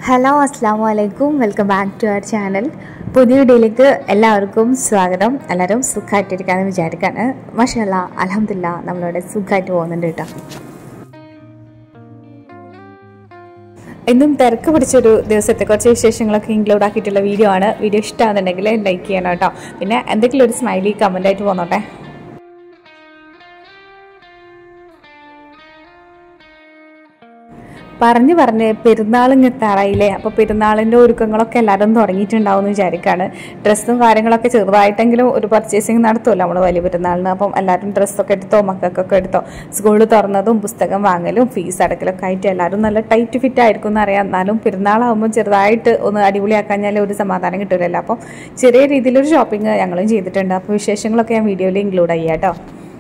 Hello അസ്സാം വലൈക്കും welcome back to our channel പുതിയ വീഡിയോയിലേക്ക് എല്ലാവർക്കും സ്വാഗതം എല്ലാവരും സുഖമായിട്ടിരിക്കാമെന്ന് വിചാരിക്കാണ് മഷല്ല അലഹമില്ല നമ്മളിവിടെ സുഖമായിട്ട് പോകുന്നുണ്ട് കേട്ടോ ഇന്നും തിരക്ക് പിടിച്ചൊരു ദിവസത്തെ കുറച്ച് വിശേഷങ്ങളൊക്കെ ഇൻക്ലൂഡ് ആക്കിയിട്ടുള്ള വീഡിയോ ആണ് വീഡിയോ ഇഷ്ടമാണെന്നുണ്ടെങ്കിൽ ലൈക്ക് ചെയ്യണം കേട്ടോ പിന്നെ എന്തെങ്കിലും ഒരു സ്മൈലി കമൻ്റ് ആയിട്ട് പോന്നോട്ടെ പറഞ്ഞ് പറഞ്ഞ് പെരുന്നാളിങ് എത്താറായില്ലേ അപ്പോൾ പെരുന്നാളിൻ്റെ ഒരുക്കങ്ങളൊക്കെ എല്ലാവരും തുടങ്ങിയിട്ടുണ്ടാവും എന്ന് വിചാരിക്കുകയാണ് ഡ്രസ്സും കാര്യങ്ങളൊക്കെ ചെറുതായിട്ടെങ്കിലും ഒരു പർച്ചേസിങ് നടത്തുമല്ലോ നമ്മൾ വലിയ പെരുന്നാളിന് അപ്പം എല്ലാവരും ഡ്രസ്സൊക്കെ എടുത്തോ മക്കൾക്കൊക്കെ എടുത്തോ സ്കൂളിൽ തുറന്നതും പുസ്തകം വാങ്ങലും ഫീസ് അടക്കലൊക്കെ ആയിട്ട് എല്ലാവരും നല്ല ടൈറ്റ് ഫിറ്റ് ആയിരിക്കും എന്നറിയാം എന്നാലും പെരുന്നാളാകുമ്പോൾ ചെറുതായിട്ട് ഒന്ന് അടിപൊളിയാക്കാഞ്ഞാൽ ഒരു സമാധാനം കിട്ടില്ലല്ലോ അപ്പം ചെറിയ രീതിയിലൊരു ഷോപ്പിംഗ് ഞങ്ങളും ചെയ്തിട്ടുണ്ട് അപ്പോൾ വിശേഷങ്ങളൊക്കെ ഞാൻ വീഡിയോയിൽ ഇൻക്ലൂഡ് ചെയ്യാം കേട്ടോ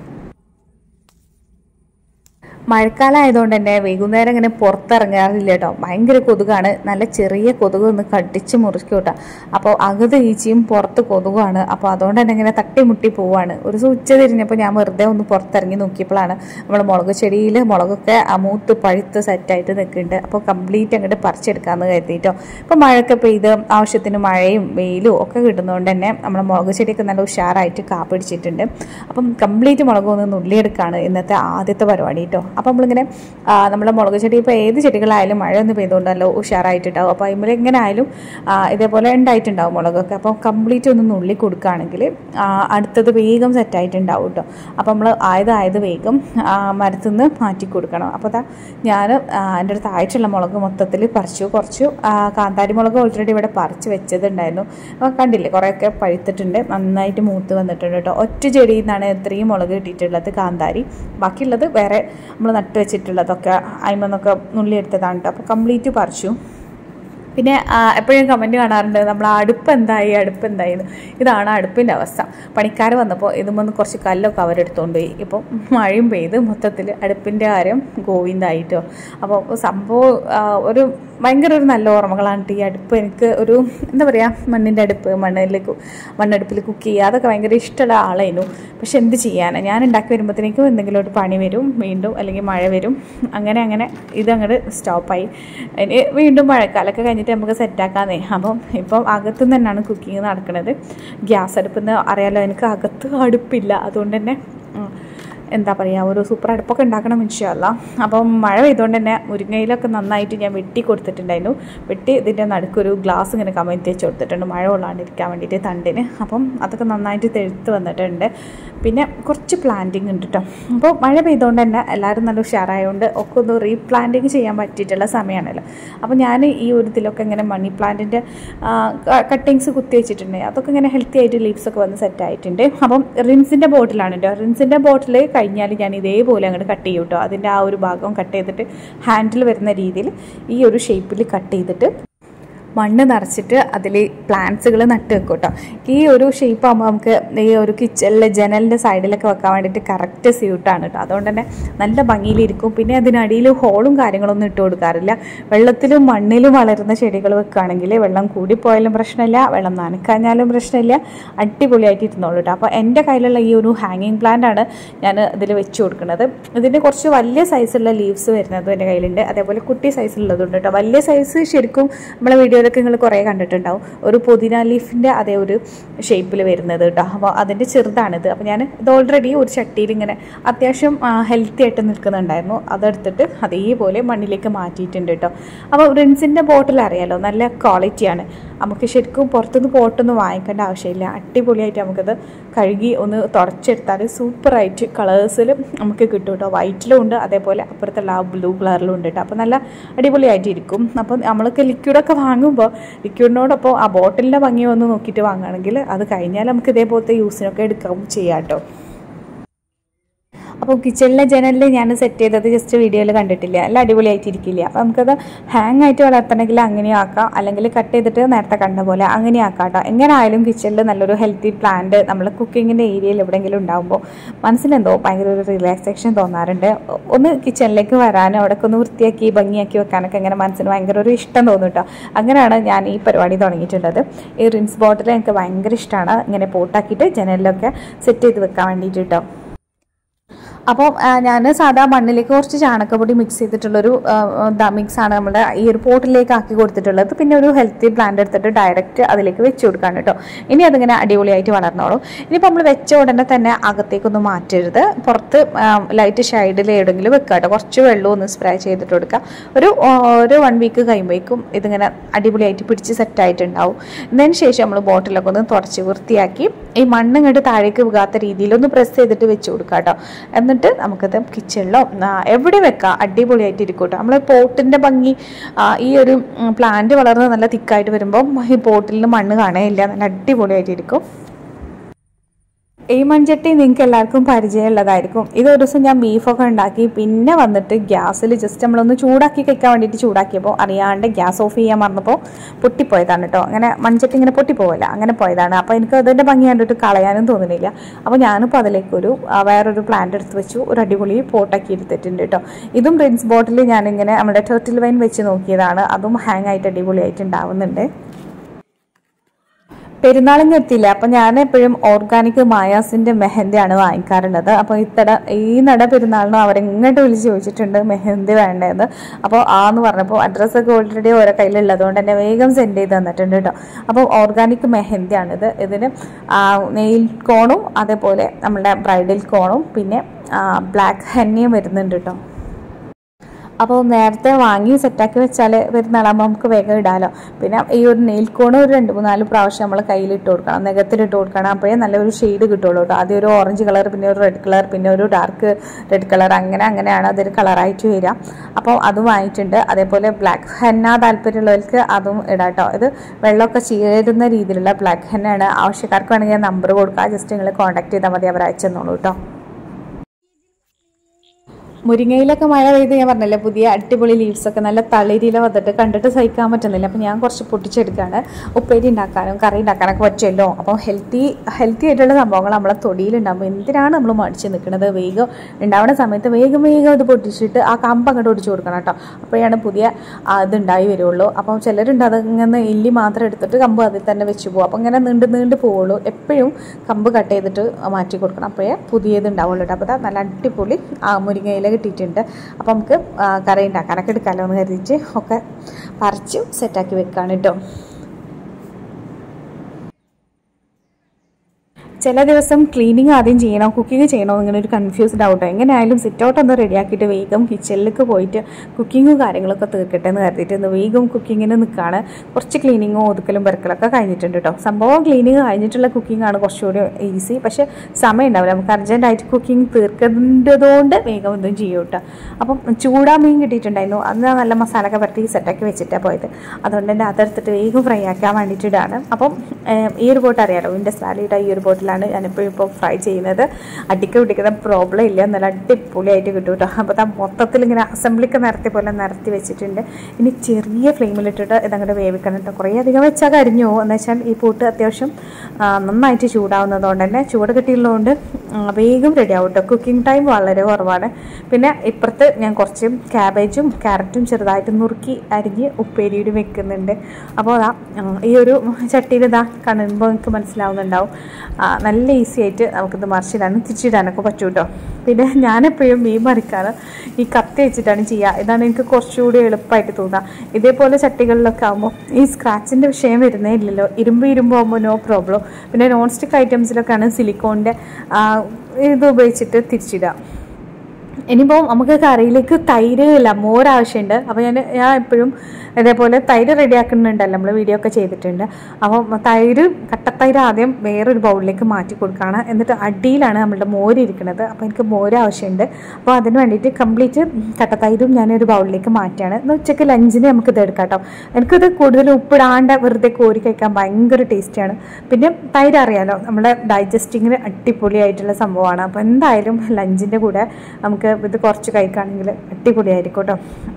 മഴക്കാലം ആയതുകൊണ്ട് തന്നെ വൈകുന്നേരം ഇങ്ങനെ പുറത്തിറങ്ങാറില്ല കേട്ടോ ഭയങ്കര കൊതുകാണ് നല്ല ചെറിയ കൊതുക് ഒന്ന് കടിച്ച് മുറിക്കും കേട്ടോ അപ്പോൾ അകത്ത് ഈച്ചയും പുറത്ത് കൊതുകാണ് അപ്പോൾ അതുകൊണ്ട് തന്നെ ഇങ്ങനെ തട്ടിമുട്ടി പോവാണ് ഒരു ദിവസം ഉച്ച തിരിഞ്ഞപ്പോൾ ഞാൻ വെറുതെ ഒന്ന് പുറത്തിറങ്ങി നോക്കിയപ്പോഴാണ് നമ്മൾ മുളക് ചെടിയിൽ മുളകൊക്കെ മൂത്ത് പഴുത്ത് സെറ്റായിട്ട് നിൽക്കുന്നുണ്ട് അപ്പോൾ കംപ്ലീറ്റ് അങ്ങോട്ട് പറിച്ചെടുക്കാമെന്ന് കരുതിയിട്ടോ ഇപ്പോൾ മഴയൊക്കെ പെയ്ത് ആവശ്യത്തിന് മഴയും വെയിലും ഒക്കെ കിട്ടുന്നതുകൊണ്ട് തന്നെ നമ്മുടെ മുളക് ചെടിയൊക്കെ നല്ല ഉഷാറായിട്ട് കാപ്പിടിച്ചിട്ടുണ്ട് അപ്പം കംപ്ലീറ്റ് മുളക് ഒന്ന് നുള്ളിയെടുക്കുകയാണ് ഇന്നത്തെ ആദ്യത്തെ പരിപാടി കേട്ടോ അപ്പോൾ നമ്മളിങ്ങനെ നമ്മുടെ മുളക് ചെടി ഇപ്പോൾ ഏത് ചെടികളായാലും മഴ ഒന്ന് പെയ്തുകൊണ്ടല്ലോ ഉഷാറായിട്ടുണ്ടാവും അപ്പോൾ അതിൽ എങ്ങനെ ആയാലും ഇതേപോലെ ഉണ്ടായിട്ടുണ്ടാവും മുളകൊക്കെ അപ്പോൾ കംപ്ലീറ്റ് ഒന്ന് നുള്ളി കൊടുക്കുകയാണെങ്കിൽ അടുത്തത് വേഗം സെറ്റായിട്ടുണ്ടാവും കേട്ടോ അപ്പോൾ നമ്മൾ ആയത് ആയത് വേഗം മരത്തിൽ നിന്ന് മാറ്റി കൊടുക്കണം അപ്പോൾ അതാ ഞാൻ എൻ്റെ അടുത്ത് ആയിട്ടുള്ള മുളക് മൊത്തത്തിൽ പറിച്ചു കുറച്ചു കാന്താരി മുളക് ഓൾറെഡി ഇവിടെ പറിച്ച് വെച്ചതുണ്ടായിരുന്നു അപ്പോൾ കണ്ടില്ലേ കുറേയൊക്കെ പഴുത്തിട്ടുണ്ട് നന്നായിട്ട് മൂത്ത് വന്നിട്ടുണ്ട് കേട്ടോ ഒറ്റ ചെടിയിൽ നിന്നാണ് ഇത്രയും മുളക് കിട്ടിയിട്ടുള്ളത് കാന്താരി ബാക്കിയുള്ളത് വേറെ നമ്മൾ നട്ട് വെച്ചിട്ടുള്ളതൊക്കെ അയിമെന്നൊക്കെ നുള്ളിയെടുത്തതാണ് കേട്ടോ അപ്പോൾ കംപ്ലീറ്റ് പറിച്ചു പിന്നെ എപ്പോഴും കമൻറ്റ് കാണാറുണ്ട് നമ്മൾ അടുപ്പ് എന്തായി അടുപ്പ് എന്തായി ഇതാണ് അടുപ്പിൻ്റെ അവസ്ഥ പണിക്കാർ വന്നപ്പോൾ ഇതുമൊന്ന് കുറച്ച് കല്ലൊക്കെ അവരെടുത്തുകൊണ്ട് പോയി ഇപ്പോൾ മഴയും പെയ്ത് മൊത്തത്തിൽ അടുപ്പിൻ്റെ കാര്യം ഗോവിന്ദായിട്ടോ അപ്പോൾ സംഭവം ഒരു ഭയങ്കര ഒരു നല്ല ഓർമ്മകളാണ് ഈ അടുപ്പ് എനിക്ക് ഒരു എന്താ പറയുക മണ്ണിൻ്റെ അടുപ്പ് മണ്ണിൽ മണ്ണടുപ്പിൽ കുക്ക് ചെയ്യുക അതൊക്കെ ഭയങ്കര ഇഷ്ടമുള്ള ആളായിരുന്നു പക്ഷെ എന്ത് ചെയ്യാനാണ് ഞാൻ ഉണ്ടാക്കി വരുമ്പോഴത്തേക്കും എന്തെങ്കിലും ഒരു പണി വരും വീണ്ടും അല്ലെങ്കിൽ മഴ വരും അങ്ങനെ അങ്ങനെ ഇതങ്ങോട്ട് സ്റ്റോപ്പായി ഇനി വീണ്ടും മഴക്കാലമൊക്കെ കഴിഞ്ഞിട്ട് നമുക്ക് സെറ്റാക്കാന്നേ അപ്പം ഇപ്പം അകത്തു നിന്ന് തന്നെയാണ് കുക്കിംഗ് നടക്കുന്നത് ഗ്യാസ് അടുപ്പിൽ നിന്ന് അറിയാലോ എനിക്ക് അകത്ത് അടുപ്പില്ല അതുകൊണ്ട് തന്നെ എന്താ പറയുക ഒരു സൂപ്പർ അടുപ്പൊക്കെ ഉണ്ടാക്കണം ഇൻഷല്ല അപ്പം മഴ പെയ്തുകൊണ്ട് തന്നെ മുരിങ്ങയിലൊക്കെ നന്നായിട്ട് ഞാൻ വെട്ടി കൊടുത്തിട്ടുണ്ടായിരുന്നു വെട്ടി ഇതിൻ്റെ നടുക്കൊരു ഗ്ലാസ് ഇങ്ങനെ കമഴ്ത്തി വെച്ച് കൊടുത്തിട്ടുണ്ട് മഴ കൊള്ളാണ്ടിരിക്കാൻ വേണ്ടിയിട്ട് തണ്ടിന് അപ്പം അതൊക്കെ നന്നായിട്ട് തെഴുത്ത് വന്നിട്ടുണ്ട് പിന്നെ കുറച്ച് പ്ലാന്റിങ് ഉണ്ട് കേട്ടോ അപ്പോൾ മഴ പെയ്തുകൊണ്ട് തന്നെ എല്ലാവരും നല്ല ഉഷാറായതുകൊണ്ട് ഒക്കെ ഒന്ന് റീപ്ലാന്റിങ് ചെയ്യാൻ പറ്റിയിട്ടുള്ള സമയമാണല്ലോ അപ്പോൾ ഞാൻ ഈ ഒരു ഇതിലൊക്കെ ഇങ്ങനെ മണി പ്ലാന്റിൻ്റെ കട്ടിങ്സ് കുത്തി വെച്ചിട്ടുണ്ട് അതൊക്കെ ഇങ്ങനെ ഹെൽത്തി ആയിട്ട് ലീവ്സ് ഒക്കെ വന്ന് സെറ്റ് ആയിട്ടുണ്ട് അപ്പം റിൻസിൻ്റെ ബോട്ടിലാണ് കേട്ടോ റിൻസിൻ്റെ ബോട്ടിൽ കഴിഞ്ഞാൽ ഞാൻ ഇതേപോലെ അങ്ങോട്ട് കട്ട് ചെയ്യും കേട്ടോ അതിൻ്റെ ആ ഒരു ഭാഗം കട്ട് ചെയ്തിട്ട് ഹാൻഡിൽ വരുന്ന രീതിയിൽ ഈ ഒരു ഷേപ്പിൽ കട്ട് ചെയ്തിട്ട് മണ്ണ് നിറച്ചിട്ട് അതിൽ പ്ലാന്റ്സുകൾ നട്ട് വെക്കും കേട്ടോ ഈ ഒരു ഷേപ്പ് ആകുമ്പോൾ നമുക്ക് ഈ ഒരു കിച്ചണിലെ ജനലിൻ്റെ സൈഡിലൊക്കെ വെക്കാൻ വേണ്ടിയിട്ട് കറക്റ്റ് സ്യൂട്ടാണ് കേട്ടോ അതുകൊണ്ട് തന്നെ നല്ല ഭംഗിയിലിരിക്കും പിന്നെ അതിനടിയിൽ ഹോളും കാര്യങ്ങളൊന്നും ഇട്ട് കൊടുക്കാറില്ല വെള്ളത്തിലും മണ്ണിലും വളരുന്ന ചെടികൾ വെക്കുകയാണെങ്കിൽ വെള്ളം കൂടിപ്പോയാലും പ്രശ്നമില്ല വെള്ളം നനക്കാഞ്ഞാലും പ്രശ്നമില്ല അടിപൊളിയായിട്ട് ഇരുന്നോളൂ കേട്ടോ അപ്പോൾ എൻ്റെ കയ്യിലുള്ള ഈ ഒരു ഹാങ്ങിങ് പ്ലാന്റ് ആണ് ഞാൻ ഇതിൽ വെച്ച് കൊടുക്കുന്നത് ഇതിൻ്റെ കുറച്ച് വലിയ സൈസുള്ള ലീവ്സ് വരുന്നതും എൻ്റെ കയ്യിലുണ്ട് അതേപോലെ കുട്ടി സൈസിലുള്ളതുണ്ട് കേട്ടോ വലിയ സൈസ് ശരിക്കും നമ്മളെ വീഡിയോ വീഡിയോയിലൊക്കെ നിങ്ങൾ കുറേ കണ്ടിട്ടുണ്ടാവും ഒരു പുതിന ലീഫിൻ്റെ അതേ ഒരു ഷേപ്പിൽ വരുന്നത് കേട്ടോ അപ്പോൾ അതിൻ്റെ ചെറുതാണിത് അപ്പോൾ ഞാൻ ഇത് ഓൾറെഡി ഒരു ചട്ടിയിൽ ഇങ്ങനെ അത്യാവശ്യം ഹെൽത്തി ആയിട്ട് നിൽക്കുന്നുണ്ടായിരുന്നു അതെടുത്തിട്ട് അതേപോലെ മണ്ണിലേക്ക് മാറ്റിയിട്ടുണ്ട് കേട്ടോ അപ്പോൾ റിൻസിൻ്റെ ബോട്ടിൽ അറിയാലോ നല്ല ക്വാളിറ്റിയാണ് നമുക്ക് ശരിക്കും പുറത്തുനിന്ന് പോട്ടൊന്നും വാങ്ങിക്കേണ്ട ആവശ്യമില്ല അടിപൊളിയായിട്ട് നമുക്കത് കഴുകി ഒന്ന് തുടച്ചെടുത്താൽ സൂപ്പറായിട്ട് കളേഴ്സിൽ നമുക്ക് കിട്ടും കേട്ടോ വൈറ്റിലും ഉണ്ട് അതേപോലെ അപ്പുറത്തുള്ള ആ ബ്ലൂ കളറിലും ഉണ്ട് കേട്ടോ അപ്പോൾ നല്ല അടിപൊളിയായിട്ടിരിക്കും അപ്പോൾ നമ്മൾക്ക് ലിക്വിഡൊക്കെ വാങ്ങുമ്പോൾ ലിക്വിഡിനോടൊപ്പം ആ ബോട്ടിലിൻ്റെ ഭംഗി ഒന്ന് നോക്കിയിട്ട് വാങ്ങുകയാണെങ്കിൽ അത് കഴിഞ്ഞാൽ നമുക്ക് ഇതേപോലത്തെ യൂസിനൊക്കെ എടുക്കാൻ ചെയ്യാം കേട്ടോ അപ്പോൾ കിച്ചണിലെ ജനലിൽ ഞാൻ സെറ്റ് ചെയ്തത് ജസ്റ്റ് വീഡിയോയിൽ കണ്ടിട്ടില്ല എല്ലാം അടിപൊളിയായിട്ടിരിക്കില്ല അപ്പോൾ നമുക്കത് ഹാങ് ആയിട്ട് വളർത്തണമെങ്കിൽ അങ്ങനെ ആക്കാം അല്ലെങ്കിൽ കട്ട് ചെയ്തിട്ട് നേരത്തെ കണ്ട പോലെ അങ്ങനെ ആക്കാം കേട്ടോ എങ്ങനെ ആയാലും കിച്ചണിൽ നല്ലൊരു ഹെൽത്തി പ്ലാന്റ് നമ്മൾ കുക്കിങ്ങിൻ്റെ ഏരിയയിൽ എവിടെയെങ്കിലും ഉണ്ടാകുമ്പോൾ മനസ്സിലെന്തോ ഭയങ്കര ഒരു റിലാക്സേഷൻ തോന്നാറുണ്ട് ഒന്ന് കിച്ചണിലേക്ക് വരാനും അവിടെയൊക്കെ ഒന്ന് വൃത്തിയാക്കി ഭംഗിയാക്കി വെക്കാനൊക്കെ ഇങ്ങനെ മനസ്സിന് ഭയങ്കര ഒരു ഇഷ്ടം തോന്നും കേട്ടോ അങ്ങനെയാണ് ഞാൻ ഈ പരിപാടി തുടങ്ങിയിട്ടുള്ളത് ഈ റിൻസ് ബോട്ടിൽ എനിക്ക് ഭയങ്കര ഇഷ്ടമാണ് ഇങ്ങനെ പോട്ടാക്കിയിട്ട് ജനലിലൊക്കെ സെറ്റ് ചെയ്ത് വെക്കാൻ വേണ്ടിയിട്ട് കേട്ടോ അപ്പോൾ ഞാൻ സാധാ മണ്ണിലേക്ക് കുറച്ച് ചാണകപ്പൊടി മിക്സ് ചെയ്തിട്ടുള്ളൊരു മിക്സാണ് നമ്മുടെ ഈ ഒരു പോട്ടിലേക്ക് ആക്കി കൊടുത്തിട്ടുള്ളത് പിന്നെ ഒരു ഹെൽത്തി പ്ലാന്റ് എടുത്തിട്ട് ഡയറക്റ്റ് അതിലേക്ക് വെച്ച് കൊടുക്കാണ് കേട്ടോ ഇനി അതിങ്ങനെ അടിപൊളിയായിട്ട് വളർന്നോളൂ ഇനിയിപ്പോൾ നമ്മൾ വെച്ച ഉടനെ തന്നെ അകത്തേക്കൊന്നും മാറ്റരുത് പുറത്ത് ലൈറ്റ് ഷൈഡിൽ എവിടെയെങ്കിലും വെക്കുക കേട്ടോ കുറച്ച് വെള്ളം ഒന്ന് സ്പ്രേ ചെയ്തിട്ട് കൊടുക്കുക ഒരു ആ, ഒരു വൺ വീക്ക് കഴിയുമ്പോഴേക്കും ഇതിങ്ങനെ അടിപൊളിയായിട്ട് പിടിച്ച് സെറ്റായിട്ടുണ്ടാവും ഇതിന് ശേഷം നമ്മൾ ബോട്ടിലൊക്കെ ഒന്ന് തുടച്ച് വൃത്തിയാക്കി ഈ മണ്ണ് ഇങ്ങോട്ട് താഴേക്ക് വീകാത്ത രീതിയിൽ ഒന്ന് പ്രസ് ചെയ്തിട്ട് വെച്ച് കൊടുക്കുക കേട്ടോ എന്നിട്ട് നമുക്കത് കിച്ചണിലോ എവിടെ വെക്കാം അടിപൊളിയായിട്ട് ഇരിക്കും കേട്ടോ നമ്മൾ പോട്ടിൻ്റെ ഭംഗി ആ, ഈ ഒരു പ്ലാന്റ് വളർന്ന് നല്ല തിക്കായിട്ട് വരുമ്പോൾ ഈ പോട്ടിൽ നിന്ന് മണ്ണ് കാണുകയില്ല നല്ല അടിപൊളിയായിട്ട് ഇരിക്കും ഈ മൺചട്ടി നിങ്ങൾക്ക് എല്ലാവർക്കും പരിചയമുള്ളതായിരിക്കും ഇത് ഒരു ദിവസം ഞാൻ ബീഫൊക്കെ ഉണ്ടാക്കി പിന്നെ വന്നിട്ട് ഗ്യാസിൽ ജസ്റ്റ് നമ്മളൊന്ന് ചൂടാക്കി കഴിക്കാൻ വേണ്ടിയിട്ട് ചൂടാക്കിയപ്പോൾ അറിയാണ്ട് ഗ്യാസ് ഓഫ് ചെയ്യാൻ മറന്നപ്പോൾ പൊട്ടിപ്പോയതാണ് കേട്ടോ അങ്ങനെ മൺചട്ടി ഇങ്ങനെ പൊട്ടിപ്പോവില്ല അങ്ങനെ പോയതാണ് അപ്പോൾ എനിക്ക് അതിൻ്റെ ഭംഗി കണ്ടിട്ട് കളയാനും തോന്നുന്നില്ല അപ്പോൾ ഞാനിപ്പോൾ അതിലേക്കൊരു ആ, വേറൊരു പ്ലാന്റ് എടുത്ത് വെച്ചു ഒരു അടിപൊളി പോട്ടാക്കി എടുത്തിട്ടുണ്ട് കേട്ടോ ഇതും റിൻസ് ബോട്ടിൽ ഞാനിങ്ങനെ നമ്മുടെ ടെർട്ടിൽ വൈൻ വെച്ച് നോക്കിയതാണ് അതും ഹാങ് ആയിട്ട് അടിപൊളിയായിട്ട് ഉണ്ടാവുന്നുണ്ട് പെരുന്നാളിന് എത്തിയില്ല അപ്പം ഞാൻ എപ്പോഴും ഓർഗാനിക് മായാസിന്റെ മെഹന്തിയാണ് വാങ്ങിക്കാറുള്ളത് അപ്പോൾ ഇത്തട ഈ നട പെരുന്നാളിനും അവരെങ്ങോട്ട് വിളിച്ച് ചോദിച്ചിട്ടുണ്ട് മെഹന്തി വേണ്ടതെന്ന് അപ്പോൾ ആ എന്ന് പറഞ്ഞപ്പോൾ അഡ്രസ്സൊക്കെ ഓൾറെഡി ഓരോ കയ്യിലുള്ളത് കൊണ്ട് തന്നെ വേഗം സെൻഡ് ചെയ്ത് തന്നിട്ടുണ്ട് കേട്ടോ അപ്പോൾ ഓർഗാനിക് മെഹന്തിയാണിത് ഇതിന് നെയിൽ കോണും അതേപോലെ നമ്മുടെ ബ്രൈഡൽ കോണും പിന്നെ ബ്ലാക്ക് ഹെന്നയും വരുന്നുണ്ട് കേട്ടോ അപ്പോൾ നേരത്തെ വാങ്ങി സെറ്റാക്കി വെച്ചാൽ പെരുന്നാളാകുമ്പോൾ നമുക്ക് വേഗം ഇടാമല്ലോ പിന്നെ ഈ ഒരു നെയിൽ കോൺ ഒരു രണ്ട് മൂന്നാല് പ്രാവശ്യം നമ്മൾ കയ്യിലിട്ട് കൊടുക്കണം നഖത്തിലിട്ട് കൊടുക്കണം അപ്പോഴേ നല്ലൊരു ഷെയ്ഡ് കിട്ടുള്ളൂ കേട്ടോ ആദ്യം ഒരു ഓറഞ്ച് കളർ പിന്നെ ഒരു റെഡ് കളർ പിന്നെ ഒരു ഡാർക്ക് റെഡ് കളർ അങ്ങനെ അങ്ങനെയാണ് അതൊരു കളറായിട്ട് വരിക അപ്പോൾ അതും വാങ്ങിയിട്ടുണ്ട് അതേപോലെ ബ്ലാക്ക് ഹെന്ന താല്പര്യമുള്ളവർക്ക് അതും ഇടാം കേട്ടോ ഇത് വെള്ളമൊക്കെ ചേരുന്ന രീതിയിലുള്ള ബ്ലാക്ക് ഹെന്നയാണ് ആവശ്യക്കാർക്ക് വേണമെങ്കിൽ നമ്പർ കൊടുക്കുക ജസ്റ്റ് നിങ്ങൾ കോൺടാക്ട് ചെയ്താൽ മതി അവർ അയച്ചു തന്നോളൂ കേട്ടോ മുരിങ്ങയിലൊക്കെ മഴ പെയ്ത് ഞാൻ പറഞ്ഞല്ലേ പുതിയ അടിപൊളി ലീവ്സ് ഒക്കെ നല്ല തളിരില വന്നിട്ട് കണ്ടിട്ട് സഹിക്കാൻ പറ്റുന്നില്ല അപ്പം ഞാൻ കുറച്ച് പൊട്ടിച്ചെടുക്കുകയാണ് ഉപ്പേരി ഉണ്ടാക്കാനും കറി ഉണ്ടാക്കാനൊക്കെ പറ്റുമല്ലോ അപ്പോൾ ഹെൽത്തി ഹെൽത്തി ആയിട്ടുള്ള സംഭവങ്ങൾ നമ്മളെ തൊടിയിലുണ്ടാകുമ്പോൾ എന്തിനാണ് നമ്മൾ മടിച്ച് നിൽക്കുന്നത് വേഗം ഉണ്ടാവുന്ന സമയത്ത് വേഗം വേഗം ഇത് പൊട്ടിച്ചിട്ട് ആ കമ്പ് അങ്ങോട്ട് ഒടിച്ചു കൊടുക്കണം കേട്ടോ അപ്പോഴാണ് പുതിയ ആ, ഇത് ഉണ്ടായി വരുള്ളൂ അപ്പം ചിലരുണ്ട് അതിങ്ങനെ എല്ലി മാത്രം എടുത്തിട്ട് കമ്പ് അതിൽ തന്നെ വെച്ച് പോകും അപ്പം ഇങ്ങനെ നീണ്ട് നീണ്ട് പോവുള്ളൂ എപ്പോഴും കമ്പ് കട്ട് ചെയ്തിട്ട് മാറ്റി കൊടുക്കണം അപ്പോഴേ പുതിയത് ഉണ്ടാവുള്ളൂ കേട്ടോ അപ്പോൾ ദാ നല്ല അടിപൊളി ആ മുരിങ്ങയില കിട്ടിയിട്ടുണ്ട് അപ്പോൾ നമുക്ക് ആ, കറി ഉണ്ടാക്കാനൊക്കെ എടുക്കാമല്ലോ എന്ന് കരുതിയിട്ട് ഒക്കെ പറിച്ച് സെറ്റാക്കി വെക്കാണ് കേട്ടോ ചില ദിവസം ക്ലീനിങ് ആദ്യം ചെയ്യണോ കുക്കിംഗ് ചെയ്യണോ ഇങ്ങനെ ഒരു കൺഫ്യൂസ്ഡ് ആവട്ടോ എങ്ങനെയായാലും സിറ്റ് ഔട്ട് ഒന്ന് റെഡിയാക്കിയിട്ട് വേഗം കിച്ചണിലേക്ക് പോയിട്ട് കുക്കിങ്ങും കാര്യങ്ങളൊക്കെ തീർക്കട്ടെ എന്ന് കരുതിയിട്ട് ഇന്ന് വേഗം കുക്കിങ്ങിന് നിൽക്കുകയാണ് കുറച്ച് ക്ലീനിങ്ങും ഒതുക്കലും പെറുക്കലൊക്കെ കഴിഞ്ഞിട്ടുണ്ട് കേട്ടോ സംഭവം ക്ലീനിങ് കഴിഞ്ഞിട്ടുള്ള കുക്കിംഗ് ആണ് കുറച്ചുകൂടി ഈസി പക്ഷേ സമയം ഉണ്ടാവില്ല നമുക്ക് അർജൻറ്റായിട്ട് കുക്കിംഗ് തീർക്കേണ്ടതുകൊണ്ട് വേഗം ഇതും ചെയ്യും കേട്ടോ അപ്പം ചൂടാ മീൻ കിട്ടിയിട്ടുണ്ടായിരുന്നു അന്ന് നല്ല മസാലയൊക്കെ പരട്ടി സെറ്റാക്കി വെച്ചിട്ടാണ് പോയത് അതുകൊണ്ട് തന്നെ അതെടുത്തിട്ട് വേഗം ഫ്രൈ ആക്കാൻ വേണ്ടിയിട്ടിടാണ് അപ്പം ഏഹ്, ഈ ഒരു ബോട്ട് അറിയാലോ ഇൻഡസ് വാലിയുടെ ഈ ഒരു ബോട്ടിലാണ് ഞാനിപ്പോൾ ഇപ്പോൾ ഫ്രൈ ചെയ്യുന്നത് അടിക്ക് പിടിക്കുന്ന പ്രോബ്ലം ഇല്ല നല്ല അടിപൊളിയായിട്ട് കിട്ടും കേട്ടോ അപ്പോൾ അത് മൊത്തത്തിൽ ഇങ്ങനെ അസംബ്ലിക്ക് നിരത്തി പോലെ നിരത്തി വെച്ചിട്ടുണ്ട് ഇനി ചെറിയ ഫ്ലെയിമിലിട്ടിട്ട് ഇതങ്ങോട്ട് വേവിക്കണം കേട്ടോ കുറേ അധികം വെച്ചാൽ കരിഞ്ഞു പോകും എന്ന് വെച്ചാൽ ഈ പൂട്ട് അത്യാവശ്യം ആ, നന്നായിട്ട് ചൂടാവുന്നതുകൊണ്ട് തന്നെ ചൂട് കിട്ടിയുള്ളതുകൊണ്ട് ഉം, വേഗം റെഡി ആവും കേട്ടോ കുക്കിംഗ് ടൈം വളരെ കുറവാണ് പിന്നെ ഇപ്പുറത്ത് ഞാൻ കുറച്ച് ക്യാബേജും ക്യാരറ്റും ചെറുതായിട്ട് നുറുക്കി അരിഞ്ഞ് ഉപ്പേരിയുടെ വെക്കുന്നുണ്ട് അപ്പോൾ അതാ ഉം, ഈ ഒരു ചട്ടിയിൽ ഇതാ കാണുമ്പോൾ നിങ്ങൾക്ക് മനസ്സിലാവുന്നുണ്ടാവും ആ, നല്ല ഈസി ആയിട്ട് നമുക്കിത് മറിച്ചിടാനും തിരിച്ചിടാനൊക്കെ പറ്റും കേട്ടോ പിന്നെ ഞാനെപ്പോഴും മീൻ മറിക്കാറ് ഈ കത്തി വെച്ചിട്ടാണ് ചെയ്യുക ഇതാണ് എനിക്ക് കുറച്ചുകൂടി എളുപ്പമായിട്ട് തോന്നുക ഇതേപോലെ ചട്ടികളിലൊക്കെ ആകുമ്പോൾ ഈ സ്ക്രാച്ചിൻ്റെ വിഷയം വരുന്നേ ഇല്ലല്ലോ ഇരുമ്പ് ഇരുമ്പ് ആകുമ്പോൾ നോ പ്രോബ്ലം പിന്നെ നോൺ സ്റ്റിക്ക് ഐറ്റംസിലൊക്കെയാണ് സിലിക്കോണിൻ്റെ ഇത് ഉപയോഗിച്ചിട്ട് തിരിച്ചിടുക ഇനിയിപ്പോൾ നമുക്ക് കറിയിലേക്ക് തൈര് ഇല്ല മോര് ആവശ്യമുണ്ട് അപ്പോൾ ഞാൻ ഞാൻ എപ്പോഴും ഇതേപോലെ തൈര് റെഡിയാക്കുന്നുണ്ടല്ലോ നമ്മൾ വീഡിയോ ഒക്കെ ചെയ്തിട്ടുണ്ട് അപ്പോൾ തൈര് കട്ടത്തൈര് ആദ്യം വേറൊരു ബൗളിലേക്ക് മാറ്റി കൊടുക്കുകയാണ് എന്നിട്ട് അടിയിലാണ് നമ്മളുടെ മോര് ഇരിക്കുന്നത് അപ്പോൾ എനിക്ക് മോര് ആവശ്യമുണ്ട് അപ്പോൾ അതിന് വേണ്ടിയിട്ട് കംപ്ലീറ്റ് കട്ടത്തൈരും ഞാനൊരു ബൗളിലേക്ക് മാറ്റിയാണ് ഇന്ന് ഉച്ചയ്ക്ക് ലഞ്ചിന് നമുക്ക് ഇത് എടുക്കാം കേട്ടോ എനിക്കിത് കൂടുതൽ ഉപ്പിടാണ്ട് വെറുതെ കോരി കഴിക്കാൻ ഭയങ്കര ടേസ്റ്റിയാണ് പിന്നെ തൈര് അറിയാലോ നമ്മുടെ ഡൈജസ്റ്റിങ്ങിന് അടിപൊളിയായിട്ടുള്ള സംഭവമാണ് അപ്പോൾ എന്തായാലും ലഞ്ചിൻ്റെ കൂടെ നമുക്ക് ഇത് കുറച്ച് കഴിക്കുകയാണെങ്കിൽ അടിപൊളിയായിരിക്കും കേട്ടോ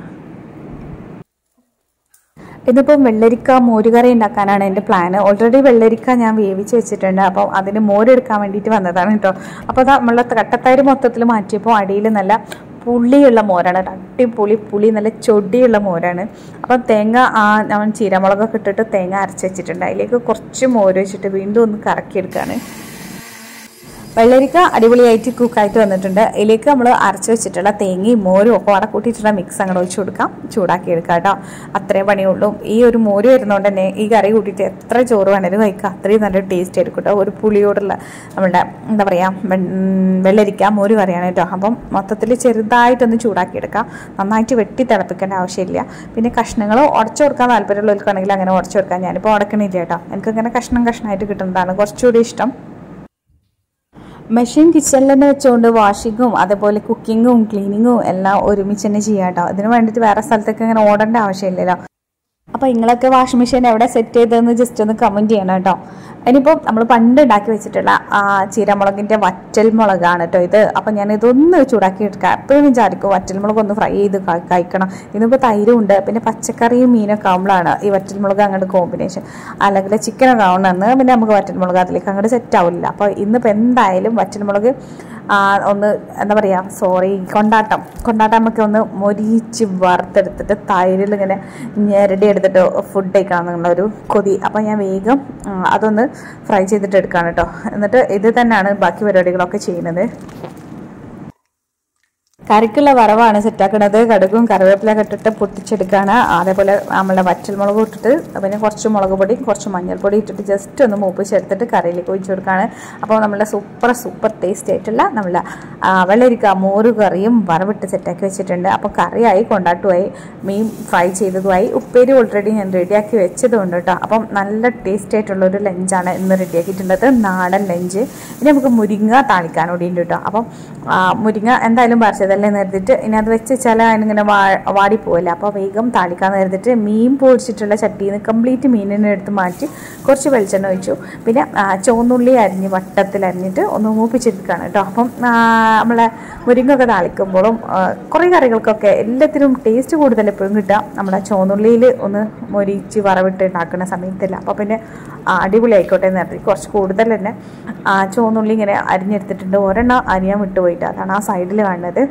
ഇതിപ്പം വെള്ളരിക്ക മോരുകറി ഉണ്ടാക്കാനാണ് എൻ്റെ പ്ലാൻ ഓൾറെഡി വെള്ളരിക്ക ഞാൻ വേവിച്ച് വെച്ചിട്ടുണ്ട് അപ്പോൾ അതിന് മോരെടുക്കാൻ വേണ്ടിയിട്ട് വന്നതാണ് കേട്ടോ അപ്പോൾ അത് നമ്മളെ കട്ടത്തൈര് മൊത്തത്തിൽ മാറ്റിയപ്പോൾ അടിയിൽ നല്ല പുളിയുള്ള മോരാണ് കേട്ടോ. അടിപൊളി പുളി നല്ല ചൊടിയുള്ള മോരാണ് അപ്പം തേങ്ങ ആ ഞാൻ ചീരമുളകൊക്കെ ഇട്ടിട്ട് തേങ്ങ അരച്ച് വെച്ചിട്ടുണ്ട് അതിലേക്ക് കുറച്ച് മോര് വെച്ചിട്ട് വീണ്ടും ഒന്ന് കറക്കിയെടുക്കുകയാണ് വെള്ളരിക്ക അടിപൊളിയായിട്ട് കുക്കായിട്ട് വന്നിട്ടുണ്ട് ഇതിലേക്ക് നമ്മൾ അരച്ച് വെച്ചിട്ടുള്ള തേങ്ങയും മോരും ഒക്കെ അവിടെ കൂട്ടിയിട്ടുള്ള മിക്സ് അങ്ങോട്ട് ഒഴിച്ച് കൊടുക്കാം ചൂടാക്കി എടുക്കാം കേട്ടോ അത്രേ പണിയുള്ളൂ ഈ ഒരു മോര് വരുന്നതുകൊണ്ട് തന്നെ ഈ കറി കൂട്ടിയിട്ട് എത്ര ചോറ് വേണേലും കഴിക്കാം അത്രയും നല്ല ടേസ്റ്റ് ആയിരിക്കും കേട്ടോ ഒരു പുളിയോടുള്ള നമ്മുടെ എന്താ പറയുക വെള്ളരിക്ക മോര് കറിയാണ് കേട്ടോ അപ്പം മൊത്തത്തിൽ ചെറുതായിട്ടൊന്ന് ചൂടാക്കി എടുക്കാം നന്നായിട്ട് വെട്ടി തിളപ്പിക്കേണ്ട ആവശ്യമില്ല പിന്നെ കഷ്ണങ്ങൾ ഉടച്ചു കൊടുക്കാൻ താല്പര്യമുള്ളവർക്കാണെങ്കിൽ അങ്ങനെ ഉടച്ചു കൊടുക്കാം ഞാനിപ്പോൾ ഉടക്കണില്ല കേട്ടോ എനിക്കങ്ങനെ കഷ്ണം കഷ്ണമായിട്ട് കിട്ടുന്നതാണ് കുറച്ചുകൂടി ഇഷ്ടം മെഷീൻ കിച്ചണിൽ തന്നെ വെച്ചുകൊണ്ട് വാഷിങ്ങും അതേപോലെ കുക്കിങ്ങും ക്ലീനിങ്ങും എല്ലാം ഒരുമിച്ച് തന്നെ ചെയ്യാം കേട്ടോ അതിന് വേണ്ടിയിട്ട് വേറെ സ്ഥലത്തേക്ക് അങ്ങനെ ഓടേണ്ട ആവശ്യമില്ലല്ലോ അപ്പോൾ നിങ്ങളൊക്കെ വാഷിംഗ് മെഷീൻ എവിടെ സെറ്റ് ചെയ്തതെന്ന് ജസ്റ്റ് ഒന്ന് കമൻറ്റ് ചെയ്യണം കേട്ടോ ഇനിയിപ്പോൾ നമ്മൾ പണ്ട് ഉണ്ടാക്കി വെച്ചിട്ടുള്ള ആ ചീരമുളകിൻ്റെ വറ്റൽ മുളകാണ് കേട്ടോ ഇത് അപ്പം ഞാൻ ഇതൊന്ന് ചൂടാക്കി എടുക്കാം എപ്പോഴും വിചാരിക്കും വറ്റൽ മുളക് ഒന്ന് ഫ്രൈ ചെയ്ത് ക- കഴിക്കണം ഇന്നിപ്പോൾ തൈരും ഉണ്ട് പിന്നെ പച്ചക്കറിയും മീനൊക്കെ ആകുമ്പോഴാണ് ഈ വറ്റൽ മുളക് അങ്ങോട്ട് കോമ്പിനേഷൻ അല്ലെങ്കിൽ ചിക്കനൊക്കെ ആവണമെന്ന് പിന്നെ നമുക്ക് വറ്റൽ മുളക് അതിലേക്ക് അങ്ങോട്ട് സെറ്റ് ആവില്ല അപ്പോൾ ഇന്നിപ്പോൾ എന്തായാലും വറ്റൽ മുളക് ആ, ഒന്ന് എന്താ പറയുക സോറി കൊണ്ടാട്ടം കൊണ്ടാട്ടം നമുക്ക് ഒന്ന് മൊരിച്ച് വറുത്തെടുത്തിട്ട് തൈരിൽ ഇങ്ങനെ ഞെരടി എടുത്തിട്ട് ഫുഡ് കഴിക്കണം എന്നുള്ളൊരു കൊതി അപ്പോൾ ഞാൻ വേഗം ആ, അതൊന്ന് ഫ്രൈ ചെയ്തിട്ട് എടുക്കുകയാണ് കേട്ടോ എന്നിട്ട് ഇത് തന്നെയാണ് ബാക്കി പരിപാടികളൊക്കെ ചെയ്യുന്നത് കറിക്കുള്ള വറവാണ് സെറ്റാക്കുന്നത് കടുകും കറിവേപ്പിലൊക്കെ ഇട്ടിട്ട് പൊട്ടിച്ചെടുക്കുകയാണ് അതേപോലെ നമ്മളുടെ വറ്റൽമുളക് ഇട്ടിട്ട് പിന്നെ കുറച്ച് മുളക് പൊടി കുറച്ച് മഞ്ഞൾപ്പൊടി ഇട്ടിട്ട് ജസ്റ്റ് ഒന്ന് മൂപ്പിച്ചെടുത്തിട്ട് കറിയിലേക്ക് ഒഴിച്ചു കൊടുക്കുകയാണ് അപ്പോൾ നമ്മളെ സൂപ്പർ സൂപ്പർ ടേസ്റ്റ് ആയിട്ടുള്ള നമ്മളെ ആ, വെള്ളരിക്ക മോര് കറിയും വറവിട്ട് സെറ്റാക്കി വെച്ചിട്ടുണ്ട് അപ്പോൾ കറിയായി കൊണ്ടാട്ടുമായി മീൻ ഫ്രൈ ചെയ്തതുമായി ഉപ്പേരി ഓൾറെഡി ഞാൻ റെഡിയാക്കി വെച്ചതുകൊണ്ട് കേട്ടോ അപ്പം നല്ല ടേസ്റ്റ് ആയിട്ടുള്ള ഒരു ലഞ്ചാണ് ഇന്ന് റെഡിയാക്കിയിട്ടുള്ളത് നാടൻ ലഞ്ച് ഇനി നമുക്ക് മുരിങ്ങ താളിക്കാൻ കൂടിയുണ്ട് കേട്ടോ അപ്പം ആ, മുരിങ്ങ എന്തായാലും പറിച്ചതല്ലേ നേരത്തിട്ട് ഇനി അത് വെച്ച് വെച്ചാൽ അതിനിങ്ങനെ വാ വാടിപ്പോവില്ല അപ്പോൾ വേഗം താളിക്കാൻ നേരത്തിട്ട് മീൻ പൊടിച്ചിട്ടുള്ള ചട്ടിയിൽ നിന്ന് കംപ്ലീറ്റ് മീനിനെ എടുത്ത് മാറ്റി കുറച്ച് വെളിച്ചെണ്ണ ഒഴിച്ചു പിന്നെ ആ, ചുവന്നുള്ളി അരിഞ്ഞ് വട്ടത്തിൽ അരിഞ്ഞിട്ട് ഒന്ന് മൂപ്പിച്ചെടുക്കുകയാണ് കേട്ടോ അപ്പം ആ, നമ്മളെ മുരിങ്ങൊക്കെ താളിക്കുമ്പോഴും ആ, കുറേ കറികൾക്കൊക്കെ എല്ലാത്തിനും ടേസ്റ്റ് കൂടുതൽ എപ്പോഴും കിട്ടുക നമ്മുടെ ചുവന്നുള്ളിയിൽ ഒന്ന് മൊരിച്ച് വറവിട്ട് ഉണ്ടാക്കുന്ന സമയത്തില്ല അപ്പോൾ പിന്നെ ആ, അടിപൊളി ആയിക്കോട്ടെ എന്ന് പറഞ്ഞിട്ട് കുറച്ച് കൂടുതൽ തന്നെ ആ, ചുവന്നുള്ളി ഇങ്ങനെ അരിഞ്ഞെടുത്തിട്ടുണ്ട് ഒരെണ്ണം അരിയാൻ വിട്ടുപോയിട്ട് അതാണ് ആ സൈഡിൽ കാണുന്നത്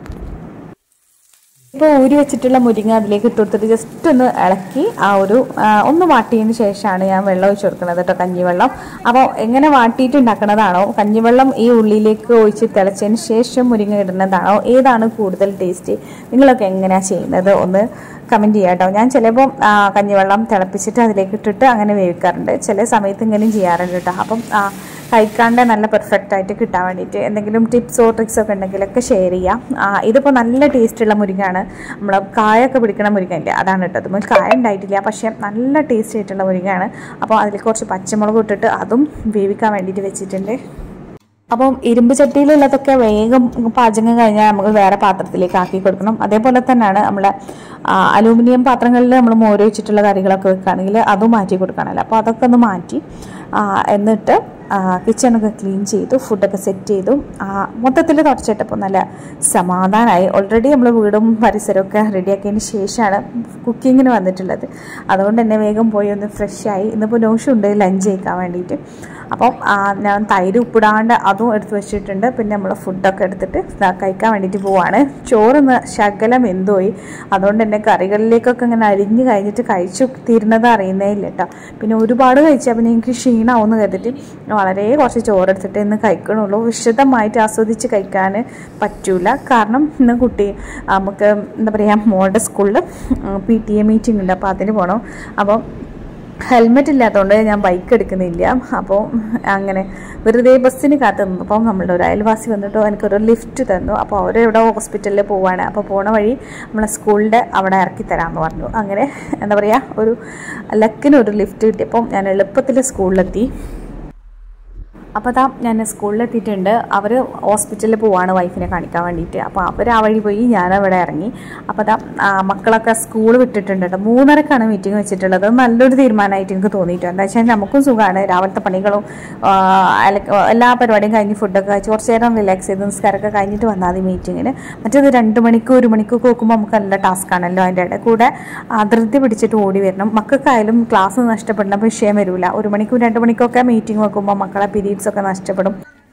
ഇപ്പോൾ ഊരി വെച്ചിട്ടുള്ള മുരിങ്ങ അതിലേക്ക് ഇട്ട് കൊടുത്തിട്ട് ജസ്റ്റ് ഒന്ന് ഇളക്കി ആ ഒരു ആ, ഒന്ന് വാട്ടിയതിന് ശേഷമാണ് ഞാൻ വെള്ളം ഒഴിച്ച് കൊടുക്കുന്നത് കേട്ടോ കഞ്ഞിവെള്ളം അപ്പോൾ എങ്ങനെ വാട്ടിയിട്ട് ഉണ്ടാക്കുന്നതാണോ കഞ്ഞിവെള്ളം ഈ ഉള്ളിലേക്ക് ഒഴിച്ച് തിളച്ചതിന് ശേഷം മുരിങ്ങ ഇടുന്നതാണോ ഏതാണ് കൂടുതൽ ടേസ്റ്റ് നിങ്ങളൊക്കെ എങ്ങനെയാണ് ചെയ്യുന്നത് ഒന്ന് കമൻറ്റ് ചെയ്യാം കേട്ടോ ഞാൻ ചിലപ്പോൾ ആ, കഞ്ഞിവെള്ളം തിളപ്പിച്ചിട്ട് അതിലേക്ക് ഇട്ടിട്ട് അങ്ങനെ വേവിക്കാറുണ്ട് ചില സമയത്ത് ഇങ്ങനെയും ചെയ്യാറുണ്ട് കേട്ടോ അപ്പം ആ, കഴിക്കാണ്ട് നല്ല പെർഫെക്റ്റ് ആയിട്ട് കിട്ടാൻ വേണ്ടിയിട്ട് എന്തെങ്കിലും ടിപ്സോ ട്രിക്സോ ഒക്കെ ഉണ്ടെങ്കിലൊക്കെ ഷെയർ ചെയ്യാം ആ, ഇതിപ്പോൾ നല്ല ടേസ്റ്റുള്ള മുരിങ്ങയാണ് നമ്മൾ കായൊക്കെ പിടിക്കണ മുരിങ്ങ ഇല്ല അതാണ് കേട്ടോ അതുമ്പോൾ കായ ഉണ്ടായിട്ടില്ല പക്ഷേ നല്ല ടേസ്റ്റ് ആയിട്ടുള്ള മുരിങ്ങയാണ് അപ്പോൾ അതിൽ കുറച്ച് പച്ചമുളക് ഇട്ടിട്ട് അതും വേവിക്കാൻ വേണ്ടിയിട്ട് വെച്ചിട്ടുണ്ട് അപ്പം ഇരുമ്പ് ചട്ടിയിലുള്ളതൊക്കെ വേഗം പാചകം കഴിഞ്ഞാൽ നമുക്ക് വേറെ പാത്രത്തിലേക്ക് ആക്കി കൊടുക്കണം അതേപോലെ തന്നെയാണ് നമ്മളെ ആ, അലൂമിനിയം പാത്രങ്ങളിൽ നമ്മൾ മോര് വെച്ചിട്ടുള്ള കറികളൊക്കെ വെക്കുകയാണെങ്കിൽ അതും മാറ്റി കൊടുക്കണമല്ലോ അപ്പോൾ അതൊക്കെ ഒന്ന് മാറ്റി ആ, എന്നിട്ട് കിച്ചണൊക്കെ ക്ലീൻ ചെയ്തു ഫുഡൊക്കെ സെറ്റ് ചെയ്തു ആ, മൊത്തത്തിൽ തുടച്ചിട്ടപ്പോൾ നല്ല സമാധാനമായി ഓൾറെഡി നമ്മൾ വീടും പരിസരമൊക്കെ റെഡിയാക്കിയതിന് ശേഷമാണ് കുക്കിങ്ങിന് വന്നിട്ടുള്ളത് അതുകൊണ്ട് തന്നെ വേഗം പോയി ഒന്ന് ഫ്രഷായി ഇന്നിപ്പോൾ നോഷുണ്ട് ലഞ്ച് കഴിക്കാൻ വേണ്ടിയിട്ട് അപ്പം ആ, ഞാൻ തൈര് ഉപ്പിടാണ്ട് അതും എടുത്ത് വെച്ചിട്ടുണ്ട് പിന്നെ നമ്മൾ ഫുഡൊക്കെ എടുത്തിട്ട് ദാ കഴിക്കാൻ വേണ്ടിയിട്ട് പോവാണ് ചോറൊന്ന് ശകലം വെന്തുപോയി അതുകൊണ്ട് തന്നെ കറികളിലേക്കൊക്കെ ഇങ്ങനെ അരിഞ്ഞ് കഴിഞ്ഞിട്ട് കഴിച്ചു തീരുന്നത് അറിയുന്നേ ഇല്ല കേട്ടോ പിന്നെ ഒരുപാട് കഴിച്ചാൽ പിന്നെ എനിക്ക് ക്ഷീണമാവുമെന്ന് കരുതിയിട്ട് വളരെ കുറച്ച് ചോറെടുത്തിട്ട് ഇന്ന് കഴിക്കണുള്ളൂ വിശദമായിട്ട് ആസ്വദിച്ച് കഴിക്കാൻ പറ്റൂല കാരണം ഇന്ന് കുട്ടി നമുക്ക് എന്താ പറയുക മോളുടെ സ്കൂളിൽ പി ടി എ മീറ്റിംഗ് ഉണ്ട് അപ്പോൾ അതിന് പോകണം അപ്പം ഹെൽമെറ്റ് ഇല്ലാത്തതുകൊണ്ട് ഞാൻ ബൈക്ക് എടുക്കുന്നില്ല അപ്പോൾ അങ്ങനെ വെറുതെ ബസ്സിന് കാത്തു നിന്നു അപ്പം നമ്മളുടെ ഒരു അയൽവാസി വന്നിട്ട് എനിക്കൊരു ലിഫ്റ്റ് തന്നു അപ്പോൾ അവരെവിടെ ഹോസ്പിറ്റലിൽ പോവാണ് അപ്പോൾ പോണ വഴി നമ്മളെ സ്കൂളിൻ്റെ അവിടെ ഇറക്കി തരാമെന്ന് പറഞ്ഞു അങ്ങനെ എന്താ പറയുക ഒരു ലക്കിന് ഒരു ലിഫ്റ്റ് കിട്ടിയപ്പം ഞാൻ എളുപ്പത്തിൽ സ്കൂളിലെത്തി അപ്പോൾ അതാ ഞാൻ സ്കൂളിലെത്തിയിട്ടുണ്ട് അവർ ഹോസ്പിറ്റലിൽ പോവാണ് വൈഫിനെ കാണിക്കാൻ വേണ്ടിയിട്ട് അപ്പോൾ അവർ ആ വഴി പോയി ഞാൻ അവിടെ ഇറങ്ങി അപ്പോൾ അതാ ആ, മക്കളൊക്കെ സ്കൂൾ വിട്ടിട്ടുണ്ട് കേട്ടോ മൂന്നരക്കാണ് മീറ്റിംഗ് വെച്ചിട്ടുള്ളത് അത് നല്ലൊരു തീരുമാനമായിട്ട് എനിക്ക് തോന്നിയിട്ടുണ്ട് എന്താ വെച്ചാൽ നമുക്കും സുഖമാണ് രാവിലത്തെ പണികളും ആ, അലക്ക- എല്ലാ പരിപാടിയും കഴിഞ്ഞ് ഫുഡൊക്കെ കഴിച്ച് കുറച്ച് നേരം റിലാക്സ് ചെയ്ത് നിസ്കാരമൊക്കെ കഴിഞ്ഞിട്ട് വന്നാൽ മതി മീറ്റിങ്ങിന് മറ്റേത് രണ്ട് മണിക്കൂർ ഒരു മണിക്കൂർ നോക്കുമ്പോൾ നമുക്ക് നല്ല ടാസ്ക് ആണല്ലോ അതിൻ്റെ ഇടയിൽ കൂടെ ആ, ധൃതി പിടിച്ചിട്ട് ഓടി വരണം മക്കൾക്കായാലും ക്ലാസ് നഷ്ടപ്പെടുന്ന വിഷയം വരില്ല ഒരു മണിക്കൂർ രണ്ട് മണിക്കൊക്കെ മീറ്റിംഗ് വെക്കുമ്പോൾ മക്കളെ പീരീഡ്സ് ഒക്കെ നഷ്ടപ്പെടും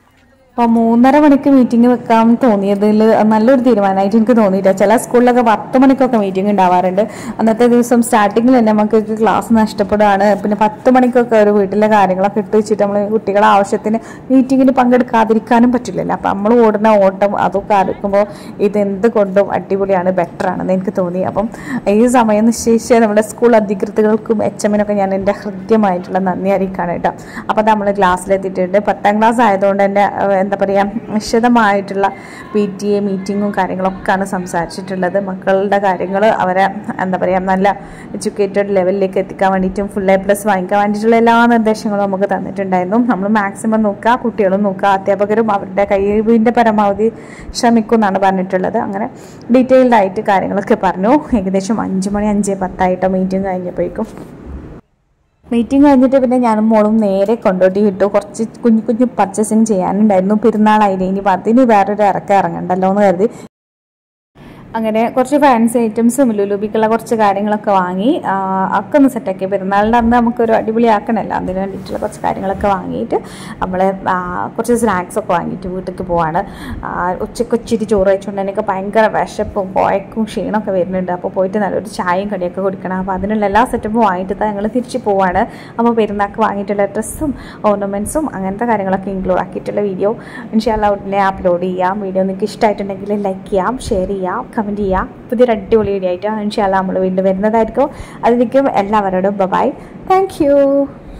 അപ്പോൾ മൂന്നര മണിക്ക് മീറ്റിംഗ് വെക്കാൻ തോന്നിയതിൽ നല്ലൊരു തീരുമാനമായിട്ട് എനിക്ക് തോന്നിയില്ല ചില സ്കൂളിലൊക്കെ പത്ത് മണിക്കൊക്കെ മീറ്റിംഗ് ഉണ്ടാവാറുണ്ട് അന്നത്തെ ദിവസം സ്റ്റാർട്ടിങ്ങിൽ തന്നെ നമുക്ക് ക്ലാസ് നഷ്ടപ്പെടുകയാണ് പിന്നെ പത്ത് മണിക്കൊക്കെ ഒരു വീട്ടിലെ കാര്യങ്ങളൊക്കെ ഇട്ട് വെച്ചിട്ട് നമ്മൾ കുട്ടികളെ ആവശ്യത്തിന് മീറ്റിങ്ങിന് പങ്കെടുക്കാതിരിക്കാനും പറ്റില്ലല്ലോ അപ്പം നമ്മൾ ഓടുന്ന ഓട്ടം അതൊക്കെ ആലോചിക്കുമ്പോൾ ഇത് എന്തുകൊണ്ടും അടിപൊളിയാണ് ബെറ്റർ ആണെന്ന് എനിക്ക് തോന്നി അപ്പം ഈ സമയം നിശ്ചയിച്ച നമ്മുടെ സ്കൂൾ അധികൃതർക്കും എച്ച് എമ്മിനൊക്കെ ഞാൻ എൻ്റെ ഹൃദ്യമായിട്ടുള്ള നന്ദി അറിയിക്കാണ് കേട്ടോ അപ്പോൾ നമ്മൾ ക്ലാസ്സിലെത്തിയിട്ടുണ്ട് പത്താം ക്ലാസ് ആയതുകൊണ്ട് തന്നെ ഏഹ്, എന്താ പറയുക വിശദമായിട്ടുള്ള പി ടി എ മീറ്റിങ്ങും കാര്യങ്ങളൊക്കെയാണ് സംസാരിച്ചിട്ടുള്ളത് മക്കളുടെ കാര്യങ്ങൾ അവരെ എന്താ പറയുക നല്ല എഡ്യൂക്കേറ്റഡ് ലെവലിലേക്ക് എത്തിക്കാൻ വേണ്ടിയിട്ടും ഫുൾ എ പ്ലസ് വാങ്ങിക്കാൻ വേണ്ടിയിട്ടുള്ള എല്ലാ നിർദ്ദേശങ്ങളും നമുക്ക് തന്നിട്ടുണ്ടായിരുന്നു നമ്മൾ മാക്സിമം നോക്കുക കുട്ടികളും നോക്കുക അധ്യാപകരും അവരുടെ കഴിവിൻ്റെ പരമാവധി ശ്രമിക്കും എന്നാണ് പറഞ്ഞിട്ടുള്ളത് അങ്ങനെ ഡീറ്റെയിൽഡ് ആയിട്ട് കാര്യങ്ങളൊക്കെ പറഞ്ഞു ഏകദേശം അഞ്ച് മണി അഞ്ച് പത്തായിട്ടോ മീറ്റിംഗ് കഴിഞ്ഞപ്പോഴേക്കും മീറ്റിംഗ് കഴിഞ്ഞിട്ട് പിന്നെ ഞാനും മോളും നേരെ കൊണ്ടോട്ടി വിട്ടു കുറച്ച് കുഞ്ഞു കുഞ്ഞു പർച്ചേസിങ് ചെയ്യാനുണ്ടായിരുന്നു പെരുന്നാളായില്ലേ ഇനി അതിന് വേറൊരു ഇറക്കം ഇറങ്ങണ്ടല്ലോ എന്ന് കരുതി അങ്ങനെ കുറച്ച് ഫാൻസി ഐറ്റംസും ലുലുബിക്കുള്ള കുറച്ച് കാര്യങ്ങളൊക്കെ വാങ്ങി ആ, ഒക്കെ ഒന്ന് സെറ്റാക്കി പെരുന്നാളിൻ്റെ അന്ന് നമുക്കൊരു അടിപൊളിയാക്കണമല്ലോ അതിന് വേണ്ടിയിട്ടുള്ള കുറച്ച് കാര്യങ്ങളൊക്കെ വാങ്ങിയിട്ട് നമ്മൾ കുറച്ച് സ്നാക്സ് ഒക്കെ വാങ്ങിയിട്ട് വീട്ടിലേക്ക് പോവാണ് ആ, ഉച്ചയ്ക്ക് ഉച്ചിരി ചോറ് കഴിച്ചുകൊണ്ട് എനിക്ക് ഭയങ്കര വിശപ്പും പോയക്കും ക്ഷീണമൊക്കെ വരുന്നുണ്ട് അപ്പോൾ പോയിട്ട് നല്ലൊരു ചായയും കടിയൊക്കെ കുടിക്കണം അപ്പോൾ അതിനുള്ള എല്ലാ സെറ്റപ്പും വാങ്ങിയിട്ട് ഞങ്ങൾ തിരിച്ച് പോവാണ് അപ്പോൾ പെരുന്നാൾക്ക് വാങ്ങിയിട്ടുള്ള ഡ്രസ്സും ഓർണമെൻറ്റ്സും അങ്ങനത്തെ കാര്യങ്ങളൊക്കെ ഇൻക്ലൂഡ് ആക്കിയിട്ടുള്ള വീഡിയോ ഇൻഷാല്ല ഉടനെ അപ്ലോഡ് ചെയ്യാം വീഡിയോ നിങ്ങൾക്ക് ഇഷ്ടമായിട്ടുണ്ടെങ്കിൽ ലൈക്ക് ചെയ്യാം ഷെയർ ചെയ്യാം കമൻറ്റ് ചെയ്യാം പുതിയൊരു അടിപൊളി വീഡിയോ ആയിട്ട് ഇൻഷാല്ല നമ്മൾ വീണ്ടും വരുന്നതായിരിക്കും അതിലേക്കും എല്ലാവരോടും ബൈ താങ്ക് യു